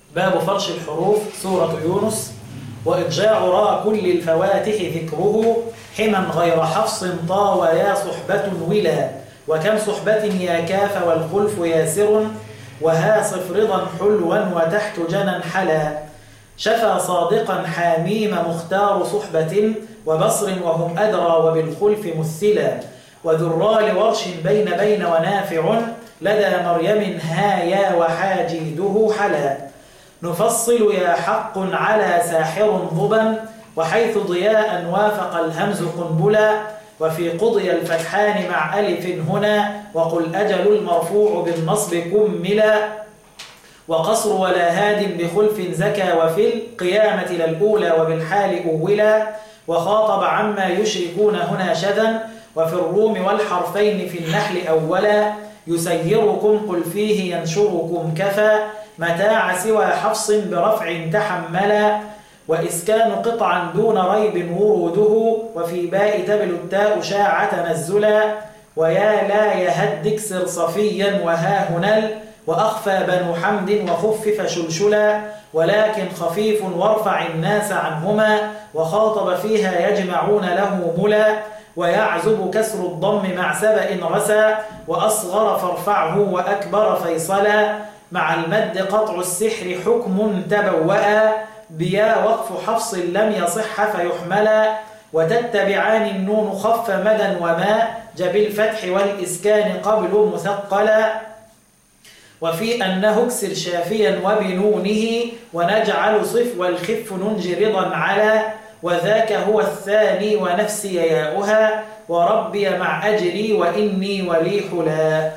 باب فرش الحروف سورة يونس وإضجاع را كل الفواتح ذكره حما غير حفص طا ويا صحبة ولا وكم صحبة يا كاف والخلف ياسر وها صف رضا حلوا وتحت جنا حلا شفى صادقا حاميم مختار صحبة وبصر وهم أدرى وبالخلف مثلا وذرى لورش بين بين ونافع لدى مريم هايا وحاجيده حلا نفصل يا حق على ساحر ضبا وحيث ضياء وافق الهمز قنبلا وفي قضي الفتحان مع ألف هنا وقل أجل المرفوع بالنصب كملا وقصر ولا هاد بخلف زكى وفي القيامة للأولى وبالحال أولا وخاطب عما يشركون هنا شذا وفي الروم والحرفين في النحل أولا يسيركم قل فيه ينشركم كفى متاع سوى حفص برفع تحملا وإسكان قطعا دون ريب وروده وفي باء تبل التاء شاع تنزلا ويا لا يهد اكسر صفيا وها هنل وأخفى بنو حمد وخفف شلشلا ولكن خفيف وارفع الناس عنهما وخاطب فيها يجمعون له ملا ويعزب كسر الضم مع سبأ رسى وأصغر فارفعه وأكبر فيصلا مع المد قطع السحر حكم تبوأ بيا وقف حفص لم يصح فيحملا وتتبعان النون خف مدى وما جب الفتح والإسكان قبل مثقلا وفي أنه اكسر شافيا وبنونه ونجعل صف والخف ننجي رضا على وذاك هو الثاني ونفسي ياؤها وربي مع أجري وإني ولي حلا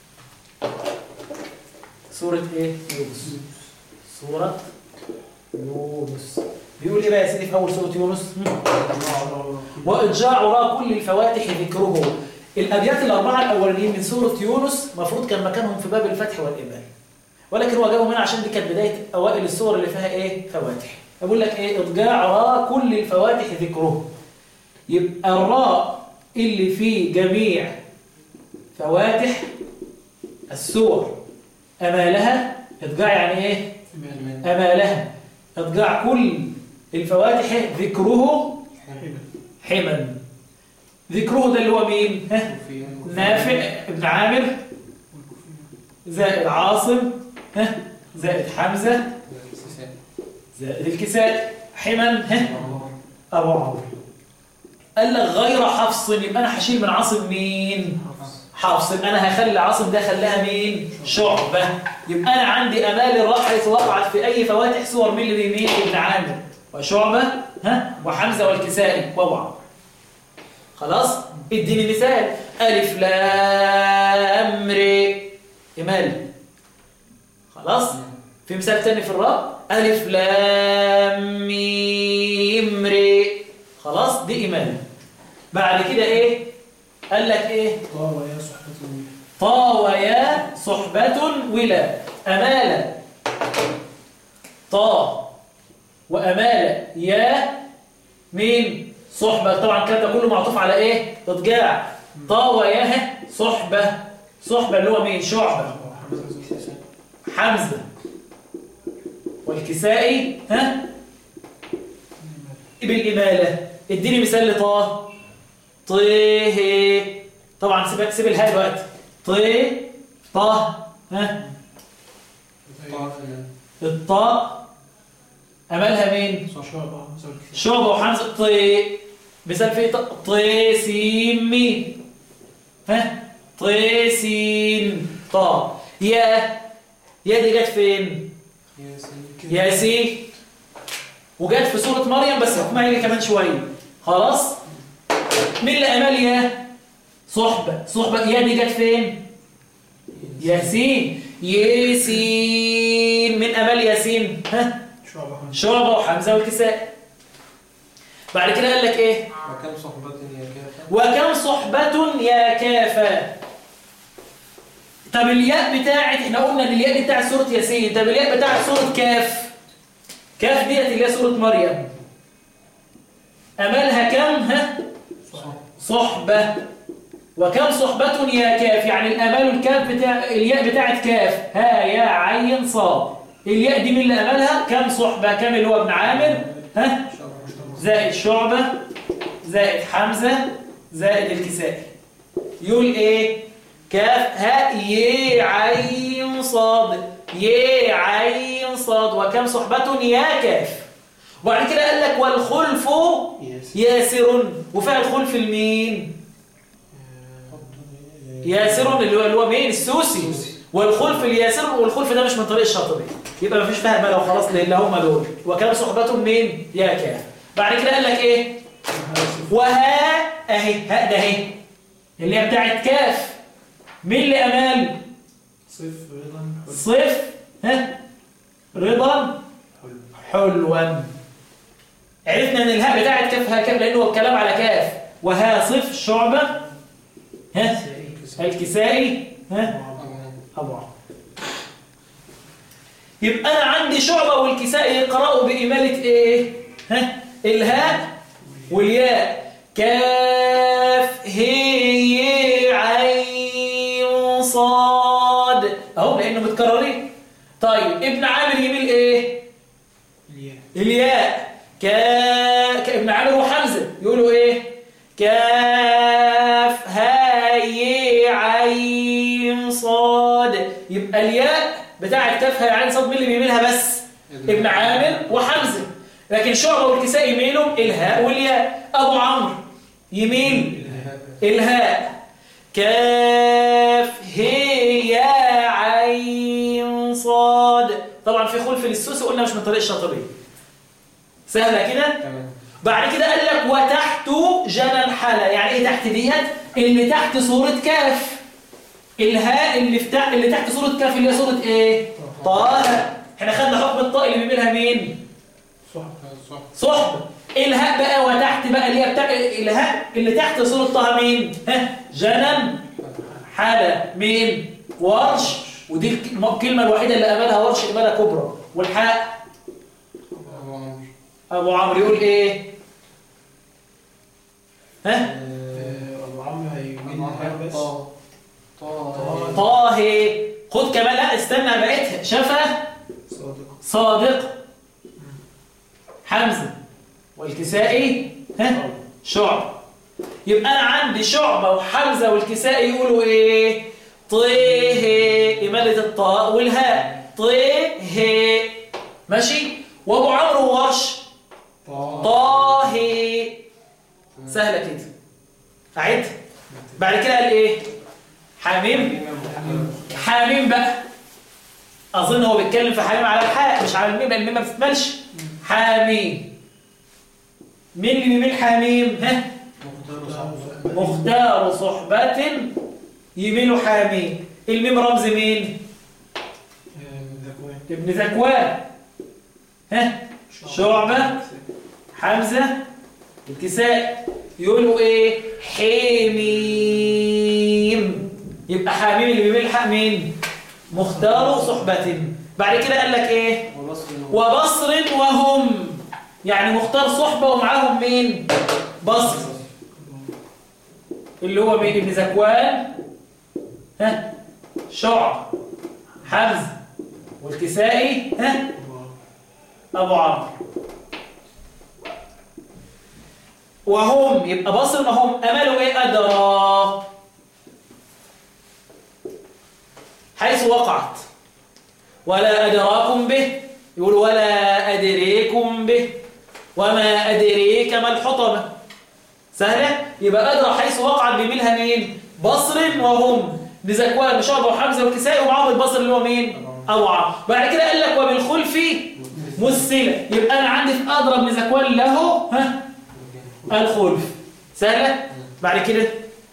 سورة إيه؟ يونس سورة يونس بيقول إيه بقى يا سيدي في أول سورة يونس وإرجاع را كل الفواتح ذكره الأبيات الأربعة الأولانيين من سورة يونس مفروض كان مكانهم في باب الفتح والإبان ولكن هو جابهم هنا عشان دي كانت بداية أوائل السور اللي فيها إيه؟ فواتح أقول لك إيه؟ إضجاع را كل الفواتح ذكره يبقى الراء اللي فيه جميع فواتح السور أمالها إضجاع يعني إيه؟ أمالها إضجاع كل الفواتح ذكره حما ذكره ده اللي هو مين؟ ها؟ نافع ابن عامر زائد عاصم ها؟ زائد حمزة زائد الكساء حما ها؟ أبو عمرو قال لك غير حفص يبقى أنا هشيل من عاصم مين؟ حفص يبقى أنا هخلي عاصم ده خلاها مين؟ شعبة يبقى أنا عندي أمال الراء حيث وقعت في أي فواتح صور مين اللي بيمين ابن عامر وشعبة ها؟ وحمزة والكسائي وأبو عمرو خلاص؟ اديني مثال ألف لام ر إمال خلاص؟ في مثال تاني في الراء ألف لام ميم ر خلاص دي إمال بعد كده إيه؟ قال لك إيه؟ طا ويا صحبة ولا أمالة طا وأمالة يا مين؟ صحبة طبعا الكلام ده كله معطوف على إيه؟ إضجاع طا ويا صحبة صحبة اللي هو مين؟ شعبة حمزة والكسائي ها؟ بالإمالة اديني مثال لطا طيه طبعا سيب سيب الهاء دلوقتي طي طه ها الطاء امالها مين شعبة وحمزة طي مثال في طي سين مين ها طي سين طا يا يا دي جت فين ياسين وجت في سورة مريم بس حكمها هي كمان شوية خلاص مين اللي أمال يا صحبة صحبة يا دي جت فين ياسين ياسين من أمال ياسين ها شعبة وحمزة والكساء بعد كده قال لك ايه وكم صحبة يا كافة وكم صحبة يا كافة طب الياء بتاعت احنا قلنا ان الياء دي بتاعت سورة ياسين طب الياء بتاعت سورة كاف كاف ديت اللي هي سورة مريم أمالها كم ها صحبة وكم صحبة يا كاف يعني الأمال الكاف بتاع الياء بتاعت كاف ها يا عين صاد الياء دي مين اللي أملها كم صحبة كم اللي هو ابن عامر ها زائد شعبة زائد حمزة زائد الكسائي يقول ايه كاف ها ي عين صاد ي عين صاد وكم صحبة يا كاف وبعد كده قال لك والخلف ياسر وفعل الخلف المين ياسر اللي هو اللي هو مين السوسي والخلف الياسر والخلف ده مش من طريق الشاطبي يبقى مفيش فهم بقى وخلاص لان هم دول وكلام صحبتهم مين يا كاف بعد كده قال لك ايه وها اهي ها ده اهي اللي هي بتاعت كاف مين اللي امال صف رضا صف ها رضا حلوا عرفنا ان الهاء بتاعت كاف ها كاف لانه هو الكلام على كاف وها صف شعبه ها الكسائي ها أبو عمرو يبقى أنا عندي شعبة والكسائي يقرأوا بإمالة إيه؟ ها؟ الهاء والياء كاف هي عين صاد أهو لأنه متكررين طيب ابن عامر يميل إيه؟ الياء الياء كا... كابن عامر وحمزة يقولوا ايه كاف هاي عين صاد يبقى الياء بتاعت كاف هاي عين صاد مين اللي بيميلها بس ابن عامر وحمزة لكن شعبة والكساء يميلهم الهاء والياء ابو عمرو يميل الهاء كاف هي عين صاد طبعا في خلف للسوسي قلنا مش من طريق الشاطبية سهلة كده تمام بعد كده قال لك وتحت جنى الحالة يعني ايه تحت ديت اللي تحت صورة كاف الهاء اللي في تحت اللي تحت صورة كاف اللي هي صورة ايه طه احنا خدنا حكم الطاء اللي بيميلها مين صح صح صحبة الهاء بقى وتحت بقى اللي هي بتاع الهاء اللي تحت صورة طه مين ها جنم حالة مين ورش ودي الك- الكلمة الوحيدة اللي أملها ورش إمالة كبرى والحاء أبو عمرو أبو عمرو يقول إيه ها آه، أبو عمرو هيمين الهاء بس طه طه طه خد كمان لا استنى بقيتها شفا صادق صادق حمزة والكسائي ها شعب يبقى أنا عندي شعبة وحمزة والكسائي يقولوا إيه طيه إمالة الطاء والهاء طيه ماشي وأبو عمرو ورش طه طه سهلة كده أعد بعد كده قال إيه حميم حاميم بقى اظن هو بيتكلم في حاميم على الحاء مش على الميم لان الميم ما بتتملش حاميم مين اللي بيميل حاميم ها مختار صحبة يميل حاميم الميم رمز مين ذكوان ابن ذكوان ها شعبة حمزة الكساء يقولوا ايه حميم يبقى حميم اللي بيميل حق مين مختار صحبة بعد كده قال لك ايه وبصر وبصر وهم يعني مختار صحبة ومعاهم مين بصر اللي هو مين ابن زكوان ها شعب حمزة والكسائي ها أبو عمرو وهم يبقى بصر وهم أملوا إيه أدرى حيث وقعت ولا أدراكم به يقول ولا أدريكم به وما أدريك ما الحطمة سهلة يبقى أدرى حيث وقعت بميلها مين بصر وهم بزكوان وشعبة وحمزة والكسائي ومعاهم البصر اللي هو مين أبو عمرو بعد كده قال لك وبالخلف مسلة يبقى أنا عندي في أضرب من زكوان له ها الخلف سهلة بعد كده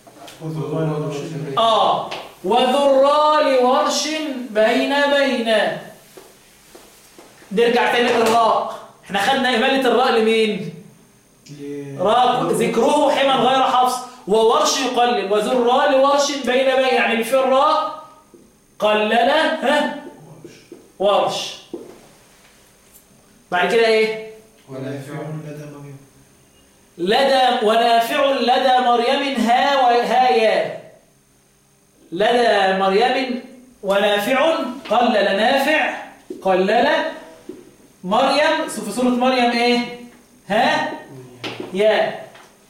آه وذرى لورش بين بين نرجع تاني للراء احنا خدنا إمالة الراء لمين راء ذكره حما غير حفص وورش يقلل وذرى لورش بين بين يعني اللي في الراء قلل ها ورش بعد كده ايه ونافع لدى مريم لدى ونافع لدى مريم ها وهايا لدى مريم ونافع قلل نافع قلل مريم في سورة مريم ايه ها يا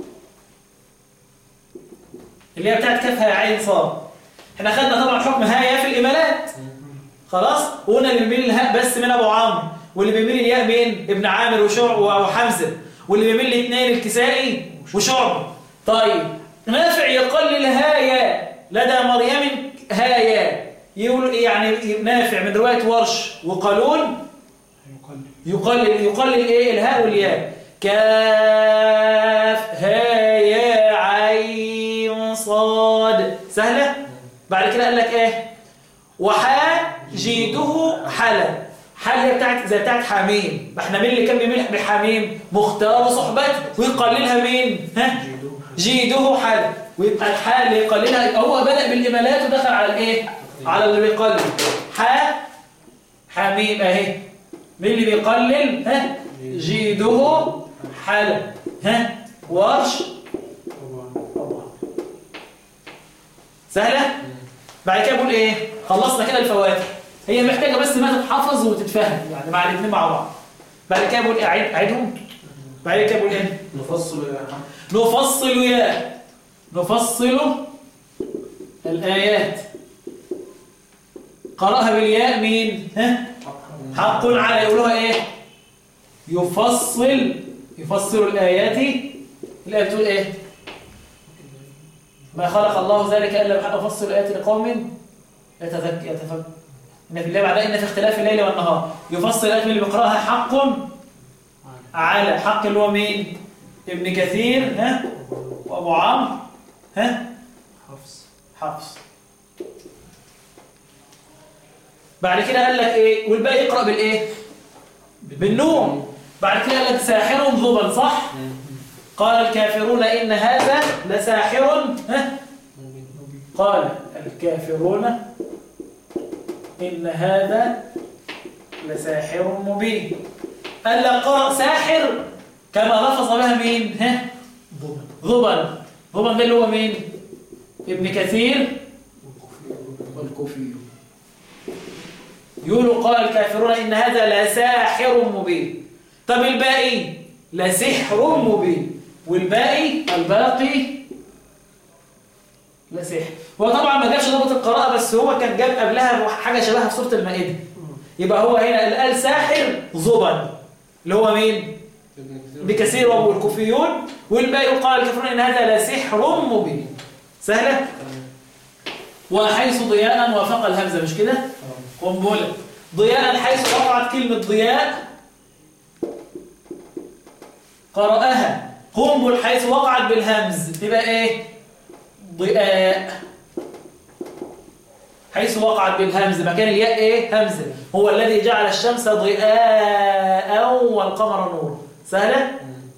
اللي هي بتاعت كفها عين صاد احنا خدنا طبعا حكم ها يا في الإمالات خلاص وقلنا اللي بيميل الهاء بس من ابو عمرو واللي بيميل الياء مين ابن عامر وشعب وحمزه واللي بيميل الاثنين الكسائي وشعب طيب نافع يقلل هايا لدى مريم هايا يقول يعني نافع من روايه ورش وقالون يقلل يقلل يقلل ايه الهاء والياء كاف ها يا عين صاد سهله بعد كده قال لك ايه وحا جيده حلا حل هي بتاعت زي بتاعت حميم ما احنا مين اللي كان بيميل بحميم مختار صحبته ويقللها مين ها جيده حل ويبقى الحال اللي يقللها هو بدأ بالإمالات ودخل على الايه على اللي بيقلل ح حميم اهي مين اللي بيقلل ها جيده حل ها ورش سهلة بعد كده بقول ايه خلصنا كده الفواتح هي محتاجة بس انها تتحفظ وتتفهم يعني مع الاثنين مع بعض بعد كده بقول ايه اعيد اعيدهم بعد كده بقول ايه نفصل يا عم نفصل يا نفصل الآيات قرأها بالياء مين ها حق على يقولوها ايه يفصل يفسر الآيات الآية بتقول ايه ما خلق الله ذلك إلا بحق يفصل الآيات لقوم يتذك يتفكر إن في الله بعد إن في اختلاف الليل والنهار يفصل الآيات اللي بيقرأها حق على حق اللي هو مين ابن كثير ها وابو عمرو ها حفص حفص بعد كده قال لك ايه والباقي يقرا بالايه بالنون بعد كده قال لك ساحر ضبا صح قال الكافرون ان هذا لساحر ها قال الكافرون ان هذا لساحر مبين قال لك قرأ ساحر كما لفظ بها مين ها ضبا ضبا ده اللي هو مين ابن كثير والكوفي يقولوا قال الكافرون إن هذا لساحر مبين طب الباقي لسحر مبين والباقي الباقي لسحر هو طبعا ما جابش ضبط القراءة بس هو كان جاب قبلها حاجة شبهها في سورة المائدة يبقى هو هنا قال ساحر ضبا اللي هو مين ابن كثير وابو الكوفيون والباقي قال الكافرون ان هذا لسحر مبين سهله وحيث ضياء وافق الهمزه مش كده قنبله ضياء حيث وقعت كلمه ضياء قرأها قنبل حيث وقعت بالهمز تبقى ايه ضياء حيث وقعت بالهمز مكان الياء ايه همزه هو الذي جعل الشمس ضياء والقمر نور سهله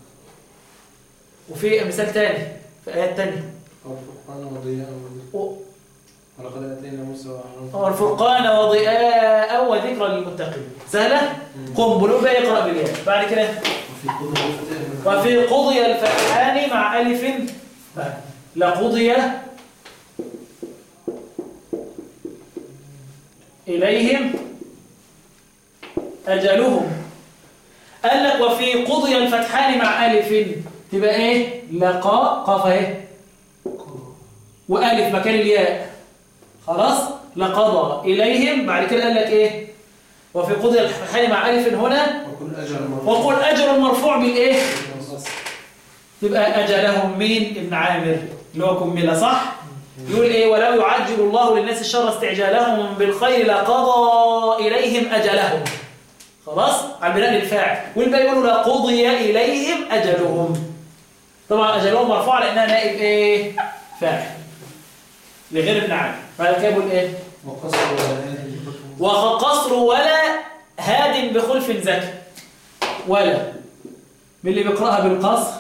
وفي مثال تاني في آيات تانية الفرقان وضياء و- ولقد اتينا موسى وهارون والفرقان وضياء وذكرى للمتقين سهلة قنبل بقى يقرأ بالياء بعد كده وفي قدر الفتاه وفي قضي الفتحان مع ألف لقضي إليهم أجلهم قال لك وفي قضي الفتحان مع ألف تبقى إيه لقاء قاف إيه وألف مكان الياء خلاص لقضى إليهم بعد كده قال لك إيه وفي قضي الفتحان مع ألف هنا وكل اجل مرفوع وقل أجر مرفوع بالإيه بالنص. تبقى أجلهم مين ابن عامر اللي هو كملة صح يقول إيه ولو يعجل الله للناس الشر استعجالهم بالخير لقضى إليهم أجلهم خلاص على بناء الفاعل والباقي يقولوا لقضي إليهم أجلهم طبعا أجلهم مرفوع لأنها نائب إيه فاعل لغير ابن عامر بعد كده يقول إيه وقصر وهذه وقصر ولا هاد بخلف زكي ولا من اللي بيقرأها بالقصر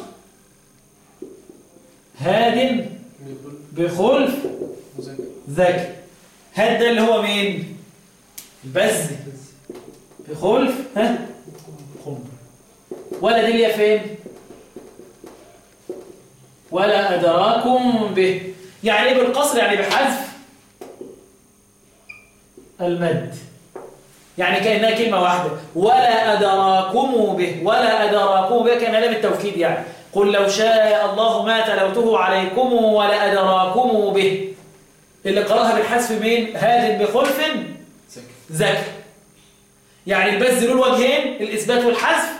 هاد بخلف مذاكر زكي هاد ده اللي هو مين البز بخلف ها قنبل ولا دي اللي هي فين ولا أدراكم به يعني ايه بالقصر يعني بحذف المد يعني كأنها كلمة واحدة ولا أدراكم به ولا أدراكم به كان لام التوكيد يعني قل لو شاء الله ما تلوته عليكم ولا أدراكم به اللي قراها بالحذف مين هاد بخلف سكت ذكر يعني البز له الوجهين الإثبات والحذف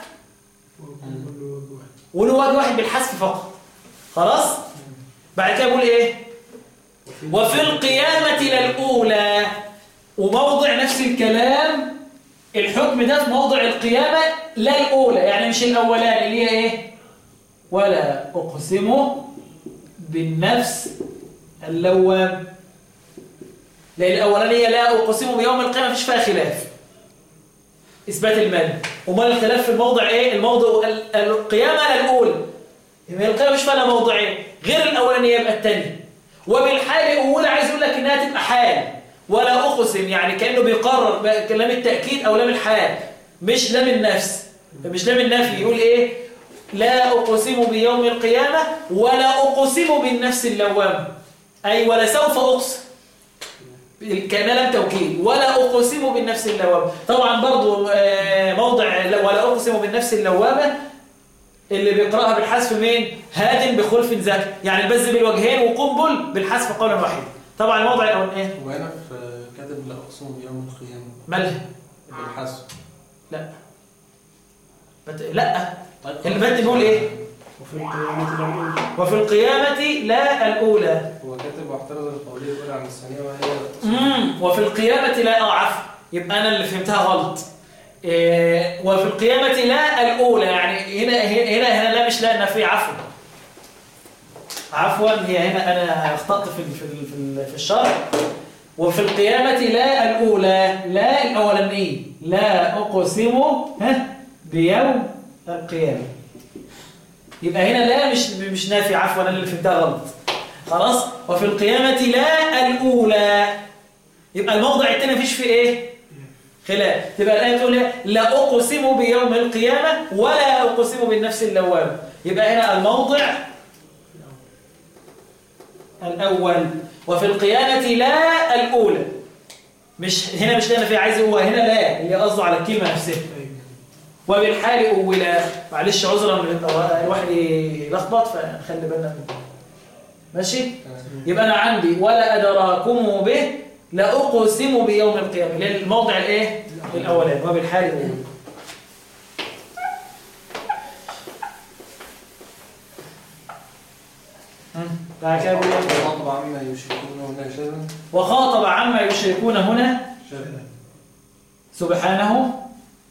وله وجه واحد بالحذف فقط خلاص بعد كده بيقول ايه وفي القيامة للأولى وموضع نفس الكلام الحكم ده في موضع القيامة لا الأولى يعني مش الأولاني اللي هي ايه ولا أقسم بالنفس اللوام لأن الأولانية لا أقسم بيوم القيامة مفيش فيها خلاف إثبات المال وما الخلاف في الموضع إيه؟ الموضع ال- القيامة الأولى يبقى القيامة مش فيها موضعين غير الأولانية يبقى الثانية وبالحال الأولى عايز يقول لك إنها تبقى حال ولا أقسم يعني كأنه بيقرر بقى لام التأكيد أو لام الحال مش لام النفس مش لام النفي يقول إيه لا أقسم بيوم القيامة ولا أقسم بالنفس اللوامة أي ولا سوف أقسم كان لم توكيد ولا أقسم بالنفس اللوامة طبعا برضو آه، موضع ولا أقسم بالنفس اللوامة اللي بيقرأها بالحذف مين هاد بخلف ذكي يعني البز بالوجهين وقنبل بالحذف قولا واحدا طبعا الموضع الأول إيه وهنا في كاتب لا أقسم بيوم القيامة مالها بالحذف لا بت... لا البت بيقول إيه وفي القيامة الأولى وفي القيامة لا الأولى هو كاتب واحترز القولية الأولى عن الثانية وهي لا أقسم امم وفي القيامة لا اه عفوا يبقى أنا اللي فهمتها غلط إيه وفي القيامة لا الأولى يعني هنا هنا هنا لا مش لا النفي عفوا عفوا هي هنا أنا أخطأت في ال- في ال- في ال- في الشرح وفي القيامة لا الأولى لا الأولانية لا أقسم ها بيوم القيامة يبقى هنا لا مش مش نافي عفوا أنا اللي فهمتها غلط خلاص وفي القيامة لا الأولى يبقى الموضع التاني مفيش فيه ايه خلاف تبقى الآية تقول إيه؟ لا أقسم بيوم القيامة ولا أقسم بالنفس اللوامة يبقى هنا الموضع الأول وفي القيامة لا الأولى مش هنا مش لأن في عايز هو هنا لا اللي قصده على الكلمة نفسها وبالحال أولى معلش عذرا الواحد يلخبط فنخلي بالنا منه ماشي يبقى أنا عندي ولا أدراكم به لا أقسم بيوم القيامة للموضع الإيه؟ الأولاني وبالحال الأولى مم. بعد كده بيقول إيه؟ خاطب عما يشركون هنا شذا وخاطب عما يشركون هنا شذا سبحانه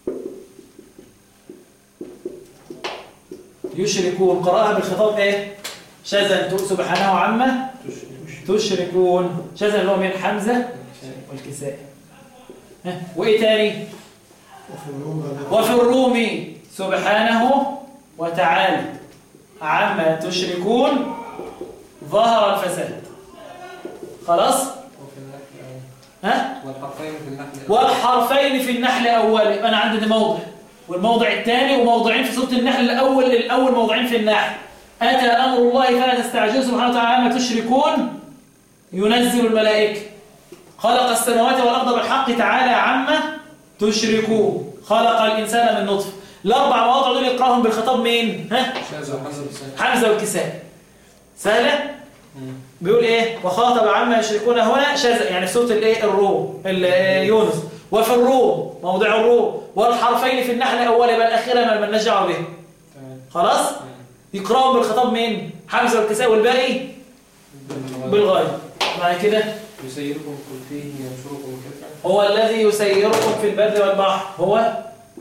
يشركون قراءة بالخطاب ايه شذا سبحانه عما تشركون شذا اللي هو من حمزة والكساء ها، وايه تاني وفي الروم وفي الروم سبحانه وتعالى عما تشركون ظهر الفساد خلاص وفي النحل ها والحرفين في النحل والحرفين في النحل أول يبقى أنا عندي ده موضع والموضع الثاني وموضعين في سورة النحل الأول الأول موضعين في النحل أتى أمر الله فلا تستعجلوا سبحانه وتعالى ما تشركون ينزل الملائكة خلق السماوات والأرض بالحق تعالى عما تشركون خلق الإنسان من نطفة الأربع مواضع دول يقرأهم بالخطاب مين؟ ها؟ شاذ وحذف السنة حمزة والكساء سهلة؟ بيقول ايه وخاطب عما يشركون هنا شاذ يعني في سوره الايه الروم ال- يونس وفي الروم موضع الروم والحرفين في النحل الاول يبقى الاخيره ما لناش دعوه به تمام خلاص يقراهم بالخطاب مين حمزه والكساء والباقي بالغايه بعد كده يسيركم كل فيه ينشركم كفا هو الذي يسيركم في البر والبحر هو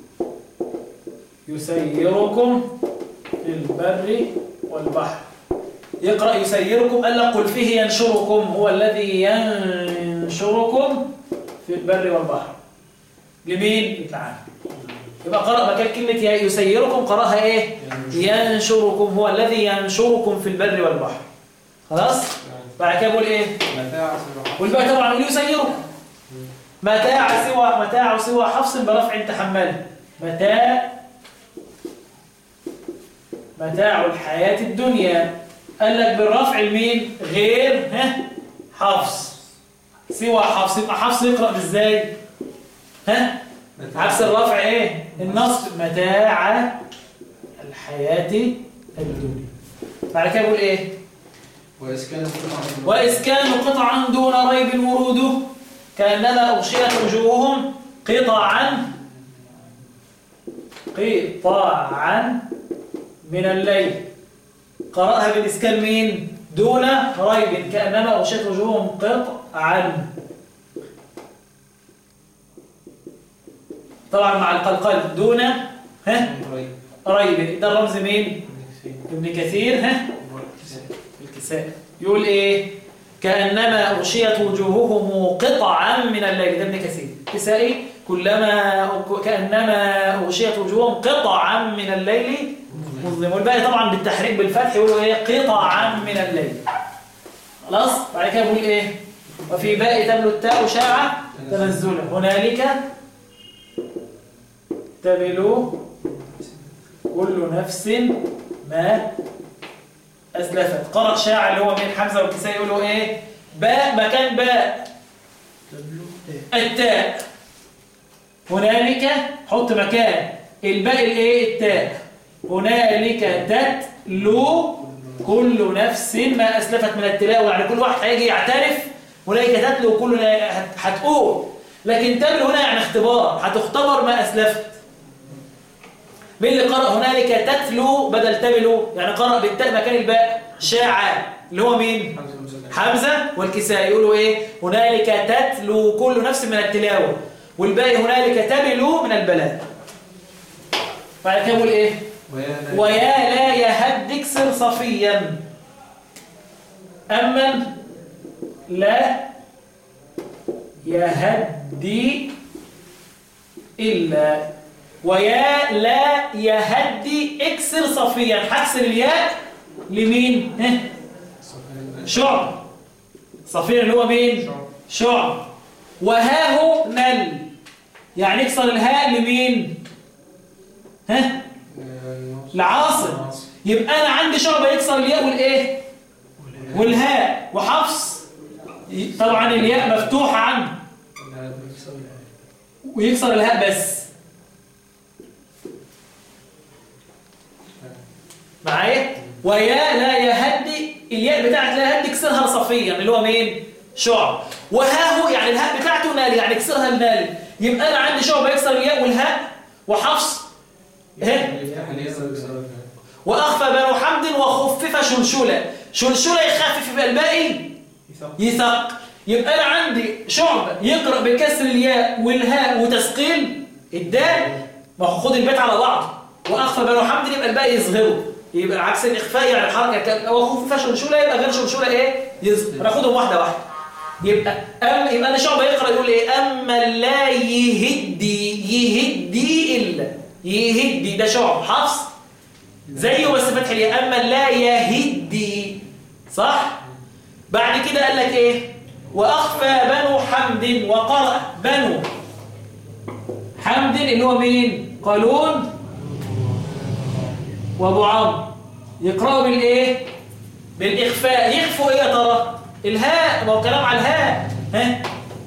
يسيركم في البر والبحر يقرأ يسيركم قال لك قل فيه ينشركم هو الذي ينشركم في البر والبحر لمين؟ تعالى يبقى قرأ مكان كلمة يسيركم قرأها ايه؟ ينشركم هو الذي ينشركم في البر والبحر خلاص؟ بعد كده بقول ايه؟ متاع سبحانه والباقي طبعا يقول يسيركم متاع سوى متاع سوى حفص برفع تحمله متاع متاع الحياة الدنيا قال لك بالرفع المين غير ها حفص سوى حفص يبقى حفص يقرأ ازاي ها عكس الرفع ايه النصب متاع الحياة الدنيا بعد كده بقول ايه وإسكان قطعا وإسكان قطعا دون ريب وروده كأنما أغشيت وجوههم قطعا قطعا من الليل قرأها بالإسكان مين؟ دون ريب كأنما أغشيت وجوههم قطعا طبعا مع القلقل دون ها ريب ريب ده الرمز مين؟ ابن كثير ها الكساء يقول ايه كأنما أغشيت وجوههم قطعا من الليل ده ابن كثير كسائي كلما كأنما أغشيت وجوههم قطعا من الليل مظلم والباقي طبعا بالتحريك بالفتح يقولوا ايه قطعا من الليل خلاص بعد كده بيقول ايه وفي باء تبلو التاء شاعة تنزلا هنالك تبلو كل نفس ما أسلفت قرأ شاعر اللي هو من حمزة والكسائي يقولوا إيه باء مكان باء التاء هنالك حط مكان الباء الايه التاء هنالك تتلو كل نفس ما أسلفت من التلاوة يعني كل واحد هيجي يعترف هنالك تتلو كل هت- هتقول لكن تبلو هنا يعني اختبار هتختبر ما أسلفت مين اللي قرأ هنالك تتلو بدل تبلو يعني قرأ بالتاء مكان الباء شاع اللي هو مين حمزة المسلم حمزة والكسائي يقولوا ايه هنالك تتلو كل نفس من التلاوة والباقي هنالك تبلو من البلاء بعد كده يقول ايه ويا لا ويا لا يهدك سر صفيا أمن لا يهدي إلا ويا لا يهدي اكسر صفيا هكسر الياء لمين؟ ها؟ شعب صفير اللي هو مين؟ شعب وهاه نل يعني اكسر الهاء لمين؟ ها؟ لعاصم يبقى انا عندي شعبة يكسر الياء والايه والهاء وحفص ي- طبعا الياء مفتوحة عنه ويكسر الهاء بس معايا ويا لا يهدي الياء بتاعت لا يهدي كسرها صفيا اللي هو مين شعب وهاه يعني الهاء بتاعته نال يعني كسرها النال يبقى انا عندي شعبة يكسر الياء والهاء وحفص ايه وأخفى بنو حمد وخفف شلشلة شلشلة يخفف يبقى الباقي يثق يبقى أنا عندي شعب يقرأ بكسر الياء والهاء وتثقيل الدال ما هو خد البيت على بعض وأخفى بنو حمد يبقى الباقي يصغره يبقى عكس الإخفاء يعني الحركة كان- وخفف شلشلة يبقى غير شلشلة إيه يصغر ناخدهم واحدة واحدة يبقى أم يبقى أنا شعب يقرأ يقول إيه أما لا يهدي يهدي إلا يهدي ده شعب حفص زيه بس فتح الياء اما لا يهدي صح بعد كده قال لك ايه واخفى بنو حمد وقرأ بنو حمد اللي هو مين قالون وابو عمرو يقرأوا بالايه بالاخفاء يخفوا ايه يا ترى الهاء ما هو كلام على الهاء ها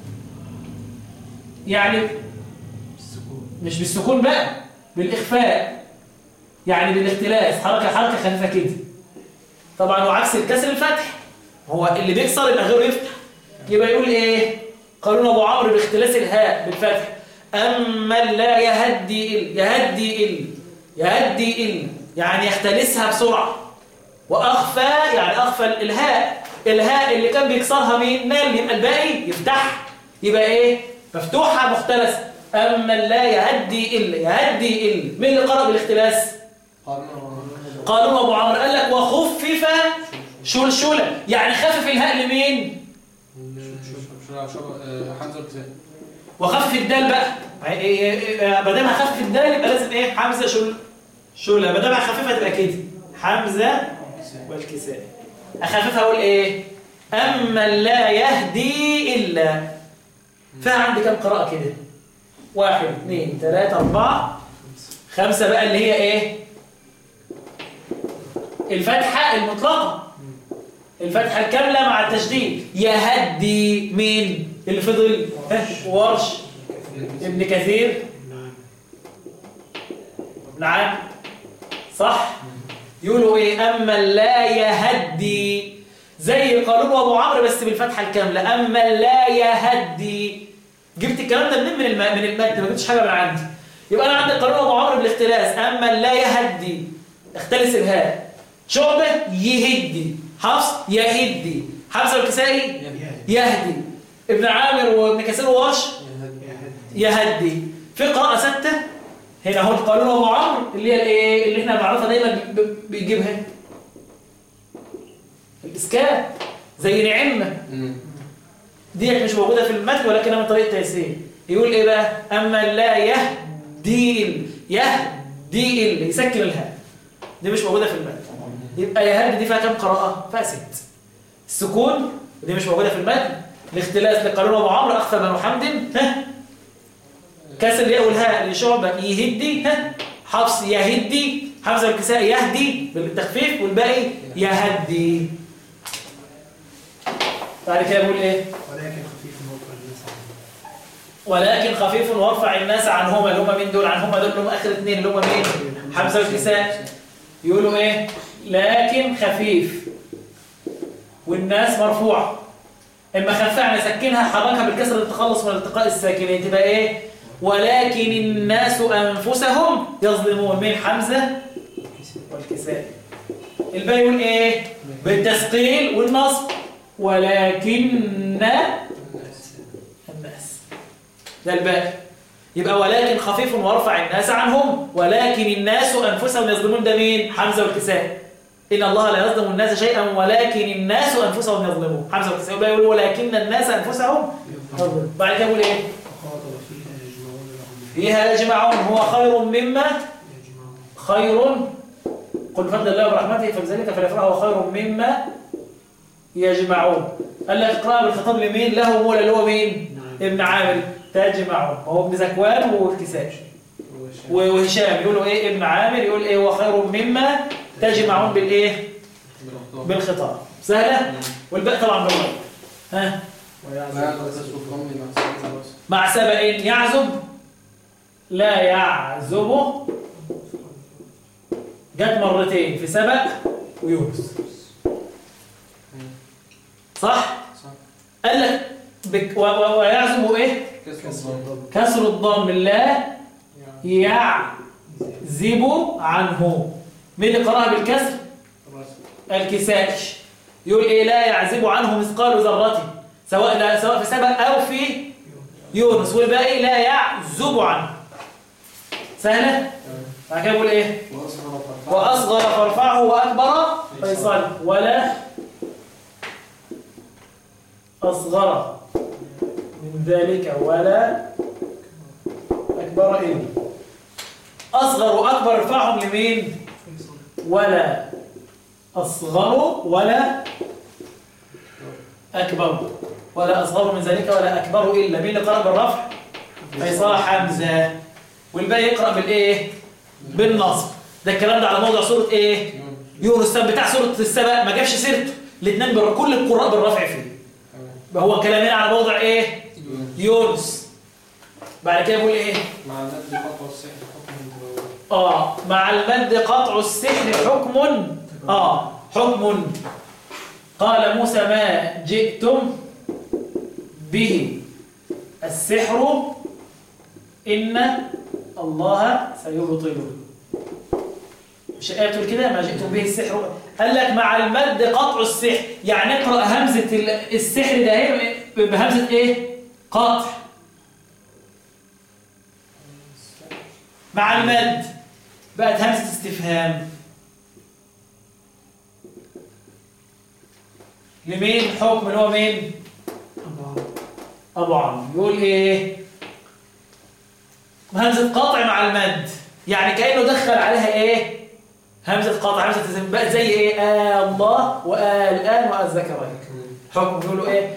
يعني مش بالسكون بقى بالاخفاء يعني بالاختلاس حركة حركة خفيفة كده طبعا وعكس الكسر الفتح هو اللي بيكسر يبقى غيره يفتح يبقى يقول ايه قالون ابو عمرو باختلاس الهاء بالفتح اما لا يهدي ال يهدي ال يهدي ال يعني يختلسها بسرعة واخفى يعني اخفى الهاء الهاء اللي كان بيكسرها مين نال يبقى الباقي يفتح يبقى ايه مفتوحة مختلسة اما لا يهدي ال يهدي ال مين اللي قرأ بالاختلاس قالوا ابو عمرو قال لك وخفف شلشلة يعني خفف الهاء لمين حمزة الكسائي وخفف الدال بقى ما دام هخفف الدال يبقى لازم ايه حمزه شل شلة ما دام هخففها تبقى كده حمزه والكساء اخففها اقول ايه اما لا يهدي الا فيها عندي كام قراءه كده واحد اثنين ثلاثة أربعة خمسة بقى اللي هي إيه الفتحة المطلقة الفتحة الكاملة مع التشديد يهدي مين اللي فضل ها، ورش ابن كثير نعم صح يقولوا ايه اما لا يهدي زي قالون وابو عمرو بس بالفتحه الكامله اما لا يهدي جبت الكلام ده منين من الم... من المد ما جبتش حاجه من عندي يبقى انا عندي قالون وابو عمرو بالاختلاس اما لا يهدي اختلس الهاء شعبه يهدي حفص يهدي حفص الكسائي يهدي ابن عامر وابن كثير وورش يهدي في قراءة ستة هنا هو القانون أبو عمرو اللي هي الايه اللي احنا بنعرفها دايما ب- ب- بيجيبها الإسكان زي نعمة ديت مش موجودة في المتن ولكنها من طريق تيسير يقول ايه بقى أما لا يهدي يهدي اللي يسكن الهاء دي مش موجودة في المتن يبقى يهدي دي فيها كام قراءة؟ فيها ست السكون ودي مش موجودة في المتن الاختلاس لقانون أبو عمرو أخفى بنو حمد ها كسر الياء والهاء لشعبة يهدي ها حفص يهدي حفص الكساء يهدي بالتخفيف والباقي يهدي بعد كده بيقول ايه ولكن خفيف موقع الناس ولكن خفيف وارفع الناس عنهما اللي هم مين دول عنهما دول اللي هم اخر اثنين اللي هم مين حمزه والكساء يقولوا ايه لكن خفيف والناس مرفوعه اما خفها نسكنها حركها بالكسر للتخلص من التقاء الساكنين تبقى ايه ولكن الناس انفسهم يظلمون مين حمزه والكساء الباقي يقول ايه بالتثقيل والنصب ولكن الناس ده الباقي يبقى ولكن خفيف وارفع الناس عنهم ولكن الناس انفسهم يظلمون ده مين حمزه والكساء ان الله لا يظلم الناس شيئا ولكن الناس انفسهم يظلمون حمزه والكساء يبقى يقول ولكن الناس انفسهم يظلمون بعد كده يقول ايه وخاطب فيها يجمعون لهم فيها يجمعون هو خير مما يجمعون خير قل بفضل الله ورحمته فبذلك فليفرحوا خير مما يجمعون قال لك اقرا بالخطاب لمين له مولا اللي هو مين نعم. ابن عامر تجمعون هو ابن زكوان والكساء وهشام يقولوا ايه ابن عامر يقول ايه وخير مما تجمعون بالايه بالخطاب سهله والباقي طبعا بالغيب ها مع سبأ يعزب لا يعزب جت مرتين في سبأ ويونس صح قال لك بك و- و- ويعزب ايه كسر الضم لا يعزب عنه مين اللي قراها بالكسر الكسائي يقول ايه لا يعزب عنه مثقال ذره سواء لا سواء في سبأ او في يونس والباقي لا يعزب عنه سهله بعد كده يقول ايه واصغر فارفعه واكبر فيصل ولا اصغر من ذلك ولا اكبر الا اصغر واكبر ارفعهم لمين ولا اصغر ولا اكبر ولا اصغر من ذلك ولا اكبر الا مين اللي قرأ بالرفع فيصل حمزه والباقي يقرأ بالايه بالنصب ده الكلام ده على موضع سورة ايه يونس طب بتاع سورة السبأ ما جابش سيرته الاثنين بر... كل القراء بالرفع فيه يبقى هو كلامين على موضع ايه يونس بعد كده بيقول ايه مع المد خطوة السحر حكم اه مع المد قطع السحر حكم اه حكم قال موسى ما جئتم به السحر إن الله سيبطله مش آية بتقول كده ما جئتم به السحر قال لك مع المد قطع السحر يعني اقرأ همزة ال- السحر ده هي بهمزة ايه قطع مع المد بقت همزة استفهام لمين حكم اللي هو مين أبو عمرو يقول إيه همزة قطع مع المد يعني كأنه دخل عليها إيه همزة قطع همزة استفهام بقت زي إيه آه الله وآه الآن وآه الذكرين حكم يقولوا إيه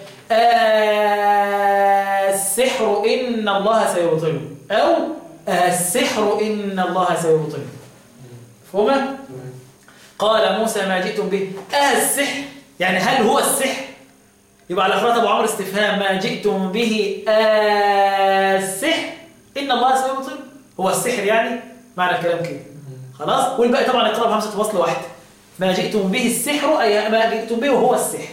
آه السحر إن الله سيبطله أو آه السحر إن الله سيبطله فهمت؟ قال موسى ما جئتم به آه السحر يعني هل هو السحر يبقى على قراءة أبو عمرو استفهام ما جئتم به آه السحر إن الله سيبطل هو السحر يعني معنى الكلام كده خلاص والباقي طبعا اقرأ بهمزة وصل واحدة ما جئتم به السحر أي ما جئتم به وهو السحر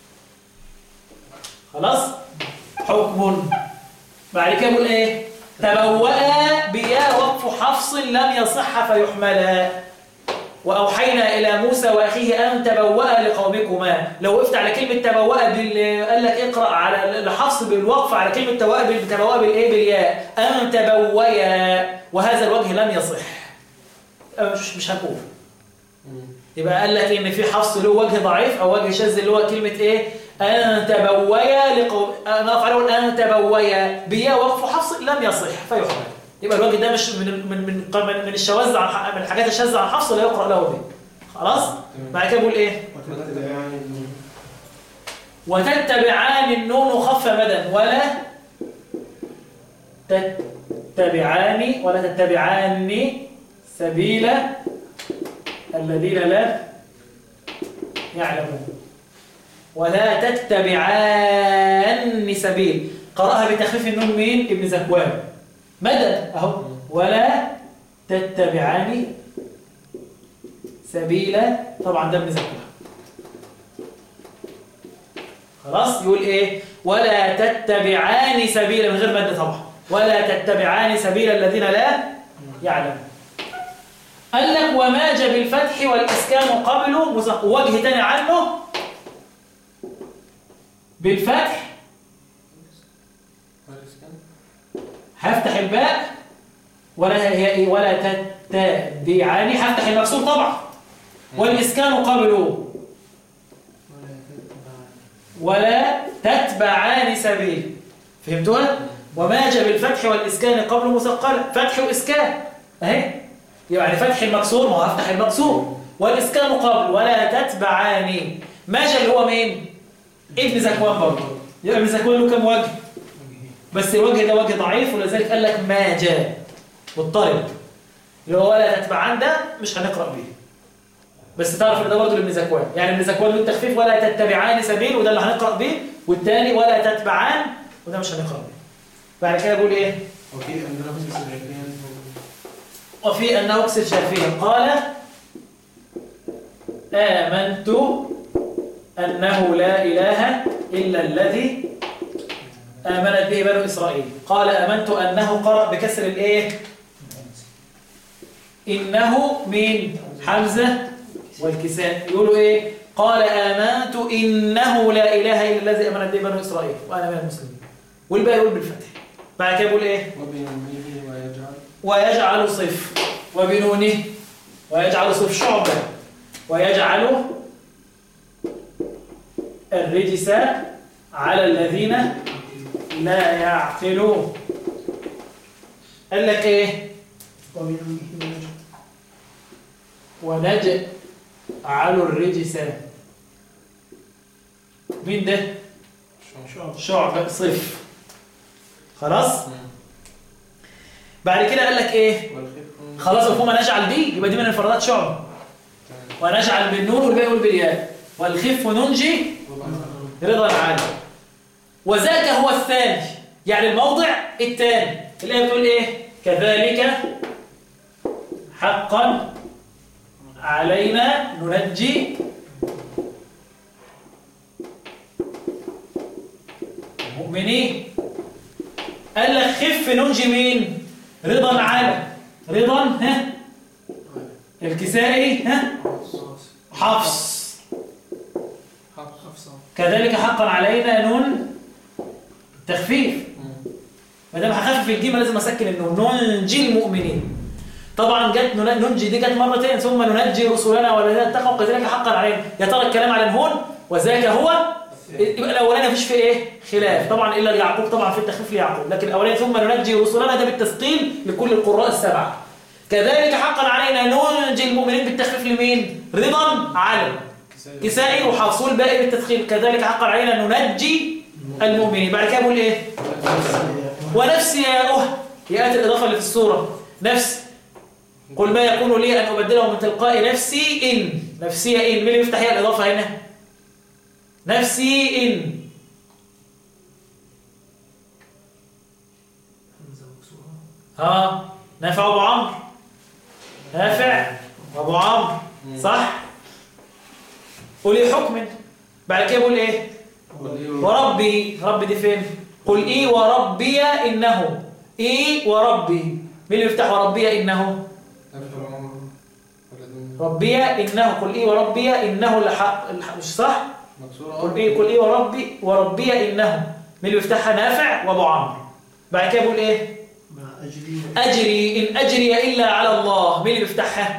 خلاص حكم بعد كده يقول ايه تبوأ بيا وقف حفص لم يصح فيحملا وأوحينا إلى موسى وأخيه أن تبوأ لقومكما لو وقفت على كلمة تبوأ بال... قال لك اقرأ على لحفص بالوقف على كلمة تبوأ بال... تبوأ بالإيه بالياء أن تبويا وهذا الوجه لم يصح أه مش مش هكون يبقى قال لك إن في حفص له وجه ضعيف أو وجه شاذ اللي هو كلمة إيه أن تبويا لقوم أنا أفعله أن تبويا بيا وقف حفص لم يصح فيحمل يبقى الوجه ده مش من من من من, من الشواذ عن ح- من الحاجات الشاذة عن حفص لا يقرأ له به خلاص بعد كده بقول إيه وتتبعان النون خف مدى ولا تتبعان ولا تتبعان سبيل الذين لا يعلمون ولا تتبعان سبيل قرأها بتخفيف النون مين ابن زكوان مدد اهو ولا تتبعان سبيل طبعا ده ابن زكوان خلاص يقول ايه ولا تتبعان سبيل من غير مد طبعا ولا تتبعان سبيل الذين لا يعلمون قال لك وماج بالفتح والاسكان قبله مز- وجه تاني عنه بالفتح هفتح الباء ولا هي ايه ولا تتبعان هفتح المكسور طبعا والاسكان قبله ولا تتبعان سبيل فهمتوها وماج بالفتح والاسكان قبل مثقل فتح واسكان اهي يعني فتح المكسور ما هو هفتح المكسور والاسكان قبل ولا تتبعان ماج اللي هو مين ابن زكوان برضه يبقى ابن زكوان له كام وجه بس الوجه ده وجه ضعيف ولذلك قال لك ما جاء مضطرب اللي هو ولا تتبعان ده مش هنقرا بيه بس تعرف ان ده برضه لابن زكوان يعني ابن زكوان له التخفيف ولا تتبعان سبيل وده اللي هنقرا بيه والتاني ولا تتبعان وده مش هنقرا بيه بعد كده بيقول ايه وفي أنه سبعين وفي أنه أكسر شافيا قال آمنت أنه لا إله إلا الذي آمنت به بنو إسرائيل قال آمنت أنه قرأ بكسر الإيه إنه من حمزة والكساء يقولوا إيه قال آمنت إنه لا إله إلا الذي آمنت به بنو إسرائيل وأنا من المسلمين والباقي يقول بالفتح بعد كده يقول إيه وبيمينه ويجعل ويجعل صف وبنونه ويجعل صف شعبة ويجعل الرجس على الذين لا يعقلون قال لك ايه ونجعل الرجس مين ده شعبة صف خلاص بعد كده قال لك ايه والخف خلاص مفهوم نجعل دي يبقى دي من انفرادات شعب ونجعل بالنون والباقي يقول بالياء والخف ننجي رضا عالي وذاك هو الثاني يعني الموضع الثاني الآية بتقول ايه كذلك حقا علينا ننجي المؤمنين قال لك خف ننجي مين رضا على رضا ها الكسائي ها حفص كذلك حقا علينا نون تخفيف ما دام هخفف الجيم لازم اسكن النون ننجي المؤمنين طبعا جت نن- ننجي دي جت مرتين ثم ننجي رسلنا والذين اتقوا كذلك حقا علينا يا ترى الكلام على الهون وذاك هو يبقى الاولاني مفيش فيه ايه خلاف طبعا الا ليعقوب طبعا في التخفيف ليعقوب لكن الاولاني ثم ننجي رسلنا ده بالتثقيل لكل القراء السبعه كذلك حقا علينا ننجي المؤمنين بالتخفيف لمين رضا على كسائي وحفص والباقي بالتثقيل كذلك حقا علينا ننجي المؤمنين بعد كده بقول ايه ونفسي يا أه يا آت الإضافة اللي في السورة نفس قل ما يكون لي أن أبدله من تلقاء نفسي إن نفسي إن مين اللي يفتح هي الإضافة هنا نفسي إن ها نفع أبو عمرو نافع وابو عمرو صح قولي حكم بعد كده بقول ايه وربي ربي دي فين قل اي وربي انه اي وربي مين اللي يفتح وربي انه ربي انه قل اي وربي انه لحق الحق- مش صح قل ايه قل ايه وربي وربي انه مين اللي يفتحها نافع وابو عمرو بعد كده بقول ايه مع أجري أجري إن أجري إلا على الله مين اللي بيفتحها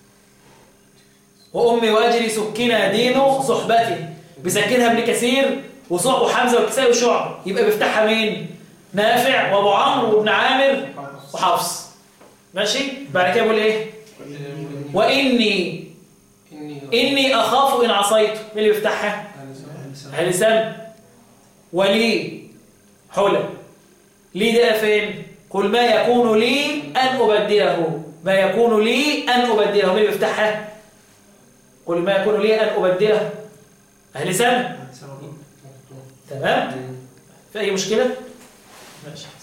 وأمي وأجري سكنها دينه صحبتي بيسكنها ابن كثير وصعب وحمزة والكسائي وشعب يبقى بيفتحها مين نافع وأبو عمرو وابن عامر وحفص ماشي بعد كده بقول إيه وإني إني أخاف إن عصيت مين اللي بيفتحها لسان ولي حلم لي ده فين قل ما يكون لي أن أبدله ما يكون لي أن أبدله مين اللي بيفتحها قل ما يكون لي أن أبدله أهل سنة تمام في أي مشكلة ماشي